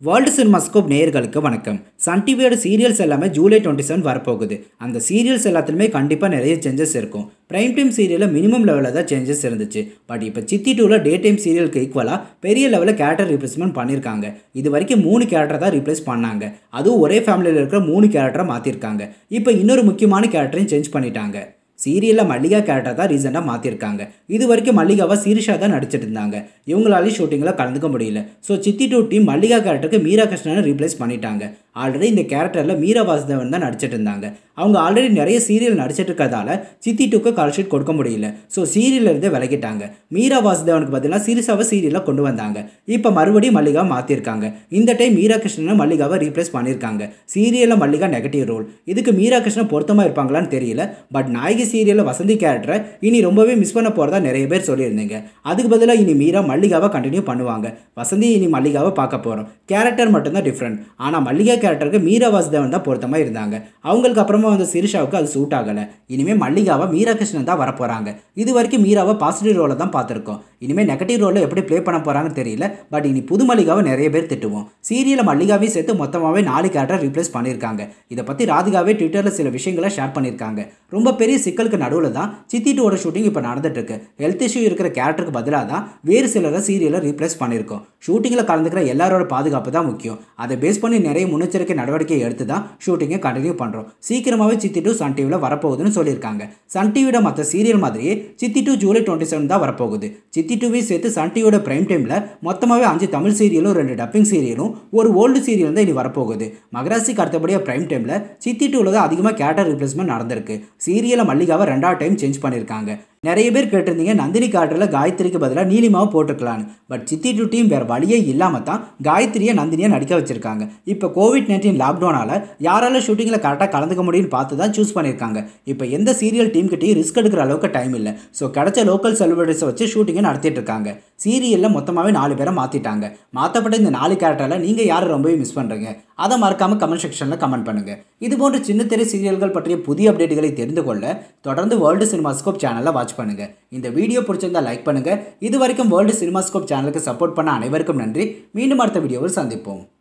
world cinemascope நேயர்களுக்கு வணக்கம் Sun டிவியோட சீரியல்ஸ் எல்லாமே ஜூலை டுவெண்ட்டி செவன் வரப்போகுது அந்த சீரியல்ஸ் எல்லாத்துலேயுமே கண்டிப்பாக நிறைய சேஞ்சஸ் இருக்கும் ப்ரைம் டைம் சீரியலில் மினிமம் லெவலில் தான் சேஞ்சஸ் இருந்துச்சு பட் இப்போ சித்தி டூவில் டே டைம் சீரியலுக்கு ஈக்குவலாக பெரிய லெவலில் கேரக்டர் ரீப்ளேஸ்மெண்ட் பண்ணியிருக்காங்க இது வரைக்கும் மூணு கேரக்டர் தான் ரீப்ளேஸ் பண்ணாங்க அதுவும் ஒரே ஃபேமிலியில் இருக்கிற மூணு கேரக்டரை மாற்றிருக்காங்க இப்போ இன்னொரு முக்கியமான கேரக்டரையும் சேஞ்ச் பண்ணிட்டாங்க சீரியலில் மல்லிகா கேரக்டர் தான் ரீசெண்டாக மாற்றிருக்காங்க இது வரைக்கும் மல்லிகாவை சீரிஷாக தான் நடிச்சிட்டு இருந்தாங்க இவங்களாலையும் ஷூட்டிங்கில் கலந்துக்க முடியல ஸோ சித்தி டூ டீம் மல்லிகா கேரக்டருக்கு மீரா கிருஷ்ணனை ரீப்ளேஸ் பண்ணிட்டாங்க ஆல்ரெடி இந்த கேரக்டரில் மீரா வாசுதேவன் தான் நடிச்சிட்டு இருந்தாங்க அவங்க ஆல்ரெடி நிறைய சீரியல் நடிச்சிட்டு இருக்கிறதால சித்தி டூக்கு கால் ஷீட் கொடுக்க முடியல ஸோ சீரியல்லேருந்தே விலகிட்டாங்க மீரா வாசுதேவனுக்கு பதிலாக சீரிஷாவை சீரியலில் கொண்டு வந்தாங்க இப்போ மறுபடியும் மல்லிகா மாற்றிருக்காங்க இந்த டைம் மீரா கிருஷ்ணனை மல்லிகாவை ரீப்ளேஸ் பண்ணியிருக்காங்க சீரியலில் மல்லிகா நெகட்டிவ் ரோல் இதுக்கு மீரா கிருஷ்ணன் பொருத்தமாக இருப்பாங்களான்னு தெரியல பட் நாயகி சீரியலில் வசந்தி கேரக்டரை இனி ரொம்பவே மிஸ் பண்ண போகிறதா நிறைய பேர் சொல்லியிருந்தீங்க அதுக்கு பதிலாக இனி மீரா மல்லிகாவை கண்டினியூ பண்ணுவாங்க வசந்தி இனி மல்லிகாவை பார்க்க போகிறோம் கேரக்டர் மட்டும்தான் டிஃப்ரெண்ட் ஆனால் மல்லிகா கேரக்டருக்கு மீரா வாசுதேவன் தான் பொருத்தமாக இருந்தாங்க அவங்களுக்கு அப்புறமா வந்து சிரிஷாவுக்கு அது சூட் ஆகலை இனிமேல் மல்லிகாவை மீரா கிருஷ்ணன் தான் வரப்போகிறாங்க இது வரைக்கும் மீராவை பாசிட்டிவ் ரோலை தான் பார்த்துருக்கோம் இனிமேல் நெகட்டிவ் ரோலில் எப்படி ப்ளே பண்ண போகிறாங்கன்னு தெரியல பட் இனி புது மல்லிகாவை நிறைய பேர் திட்டுவோம் சீரியலில் மல்லிகாவையும் சேர்த்து மொத்தமாகவே நாலு கேரக்டர் ரீப்ளேஸ் பண்ணியிருக்காங்க இதை பற்றி ராதிகாவே ட்விட்டரில் சில விஷயங்களை ஷேர் பண்ணியிருக்காங்க ரொம்ப பெரிய சிக்கலுக்கு நடுவில் தான் சித்தி டூவோட ஷூட்டிங் இப்போ நடந்துட்டுருக்கு ஹெல்த் இஷ்யூ இருக்கிற கேரக்டருக்கு பதிலாக தான் வேறு சிலரை சீரியலை ரீப்ளேஸ் பண்ணியிருக்கோம் ஷூட்டிங்கில் கலந்துக்கிற எல்லாரோட பாதுகாப்பு தான் முக்கியம் அதை பேஸ் பண்ணி நிறைய முன்னெச்சரிக்கை நடவடிக்கை எடுத்து தான் ஷூட்டிங்கை கண்டினியூ பண்ணுறோம் சீக்கிரமாகவே சித்தி டூ சன் டிவியில் வரப்போகுதுன்னு சொல்லியிருக்காங்க சன் டிவியோட மற்ற சீரியல் மாதிரியே சித்தி டூ ஜூலை டுவெண்ட்டி செவன் தான் வரப்போகுது சித்தி டூவையும் சேர்த்து சன் டிவியோட பிரைம் டைமில் மொத்தமாகவே அஞ்சு தமிழ் சீரியலும் ரெண்டு டப்பிங் சீரியலும் ஒரு ஓல்டு சீரியல் தான் இனி வரப்போகுது மகராசிக்கு அடுத்தபடியாக பிரைம் டைமில் சித்தி டூவில் தான் அதிகமாக கேரக்டர் ரீப்ளேஸ்மெண்ட் நடந்திருக்கு சீரியலை மல்லிகாவை ரெண்டாவது டைம் சேஞ்ச் பண்ணியிருக்காங்க நிறைய பேர் கேட்டிருந்தீங்க நந்தினி காற்றில் காயத்ரிக்கு பதிலாக நீலிமாவை போட்டுக்கலான்னு பட் சித்தி டூ டீம் வேறு வழியே இல்லாமல் தான் காயத்ரியை நந்தினியை நடிக்க வச்சுருக்காங்க இப்போ கோவிட் நைன்டீன் லாக்டவுனால் யாரால ஷூட்டிங்கில் கரெக்டாக கலந்துக்க முடியும்னு பார்த்து தான் சூஸ் பண்ணியிருக்காங்க இப்போ எந்த சீரியல் டீம்கிட்டையும் ரிஸ்க் எடுக்கிற அளவுக்கு டைம் இல்லை ஸோ கிடைச்ச லோக்கல் செலிபிரிட்டிஸை வச்சு ஷூட்டிங்கை நடத்திட்டு இருக்காங்க சீரியலில் மொத்தமாகவே நாலு பேரை மாற்றிட்டாங்க மாற்றப்பட்ட இந்த நாலு கேரக்டரில் நீங்கள் யாரை ரொம்பவே மிஸ் பண்ணுறீங்க அதை மறக்காமல் கமெண்ட் செக்ஷனில் கமெண்ட் பண்ணுங்கள் இது போன்ற சின்ன திரை சீரியல்கள் பற்றிய புதிய அப்டேட்டுகளை தெரிந்து கொள்ள தொடர்ந்து வேர்ல்டு சினிமாஸ்கோப் சேனலை வாட்ச் பண்ணுங்கள் இந்த வீடியோ பிடிச்சிருந்தா லைக் பண்ணுங்கள் இது வரைக்கும் வேர்ல்டு சினிமாஸ்கோப் சேனலுக்கு சப்போர்ட் பண்ண அனைவருக்கும் நன்றி மீண்டும் அடுத்த வீடியோவில் சந்திப்போம்